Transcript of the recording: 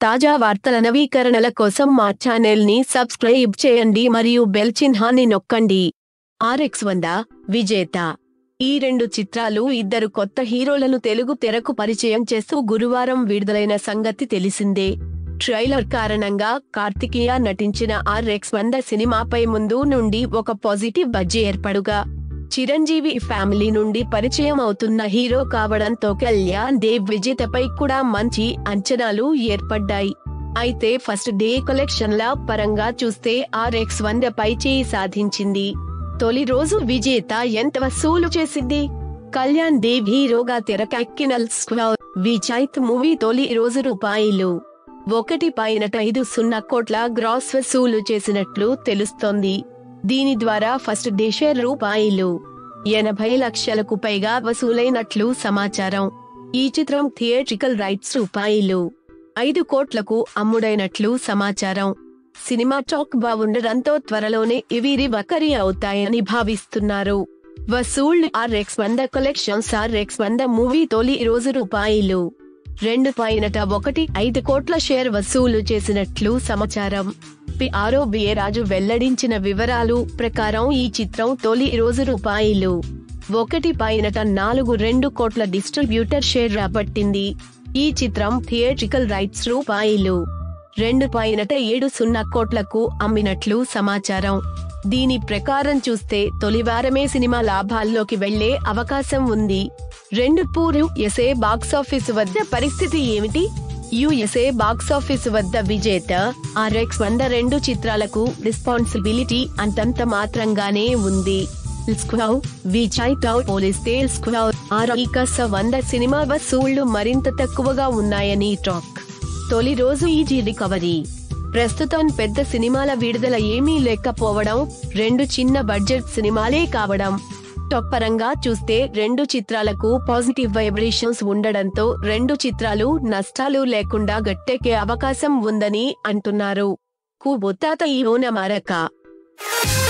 తాజా వార్తల నవీకరణల కోసం మా ఛానల్ ని సబ్స్క్రైబ్ చేయండి మరియు బెల్ చిహ్నాన్ని నొక్కండి ఆర్ఎక్స్ వంద విజేత ఈ రెండు చిత్రాలు ఇద్దరు కొత్త హీరోలను తెలుగు తెరకు పరిచయం చేస్తూ గురువారం విడుదలైన సంగతి తెలిసిందే ట్రైలర్ కారణంగా కార్తికేయ నటించిన ఆర్ఎక్స్ వంద సినిమాపై ముందు నుండి ఒక పాజిటివ్ బజ్జీ ఏర్పడుగా చిరంజీవి ఫ్యామిలీ నుండి పరిచయం అవుతున్న హీరో కావడంతో కళ్యాణ్ దేవ్ విజేతపై కూడా మంచి అంచనాలు ఏర్పడ్డాయి అయితే ఫస్ట్ డే కలెక్షన్ల పరంగా చూస్తే ఆర్ఎక్స్ వంద పై చేయి సాధించింది తొలి రోజు విజేత ఎంత వసూలు చేసింది కళ్యాణ్ దేవ్ హీరోగా తెరకెక్కిన స్క్వర్ విజైత్ మూవీ తొలి రోజు రూపాయలు ఒకటి పాయింట్ ఐదు సున్నా కోట్ల గ్రాస్ వసూలు చేసినట్లు తెలుస్తోంది దీని ద్వారా ఫస్ట్ డే షేర్ రూపాయలు ఎనభై లక్షలకు పైగా వసూలైనట్లు సమాచారం ఈ చిత్రం థియేట్రికల్ రైట్స్ రూపాయలు ఐదు కోట్లకు అమ్ముడైనట్లు సమాచారం సినిమా టాక్ బాగుండడంతో త్వరలోనే ఇవి రివకరీ అవుతాయని భావిస్తున్నారు వసూళ్లు ఆర్ఎక్స్ వంద కలెక్షన్స్ ఆర్ఎక్స్ వంద మూవీ తొలి రోజు రూపాయలు రెండు పాయింట్ ఒకటి ఐదు కోట్ల షేర్ వసూలు చేసినట్లు సమాచారం పి ఆరోబిఏ రాజు వెల్లడించిన వివరాలు ప్రకారం ఈ చిత్రం తొలి రోజు రూపాయలు ఒకటి పాయింట్ నాలుగు రెండు కోట్ల డిస్ట్రిబ్యూటర్ షేర్ రాబట్టింది ఈ చిత్రం థియేట్రికల్ రైట్స్ రూపాయలు రెండు పాయింట్ ఏడు సున్నా కోట్లకు అమ్మినట్లు సమాచారం దీని ప్రకారం చూస్తే తొలి వారమే సినిమా లాభాల్లోకి వెళ్లే అవకాశం ఉంది రెండు పూరు ఎస్ఏ బాక్సాఫీస్ వద్ద పరిస్థితి ఏమిటి యుఎస్ఏ బాక్సాఫీస్ వద్ద విజేత ఆర్ఎక్స్ వంద రెండు చిత్రాలకు రెస్పాన్సిబిలిటీ అంతంత మాత్రంగానే ఉంది స్క్వౌ విజయ్ తో పోలిస్తే స్క్వౌ ఆర్ఇకస వంద సినిమా వసూళ్లు మరింత తక్కువగా ఉన్నాయని టాక్ తొలి రోజు ఈజీ రికవరీ ప్రస్తుతం పెద్ద సినిమాల విడుదల ఏమీ లేకపోవడం రెండు చిన్న బడ్జెట్ సినిమాలే కావడం టాక్ పరంగా చూస్తే రెండు చిత్రాలకు పాజిటివ్ వైబ్రేషన్స్ ఉండడంతో రెండు చిత్రాలు నష్టాలు లేకుండా గట్టెక్కే అవకాశం ఉందని అంటున్నారు కు బొత్తాత ఈ ఓన మరక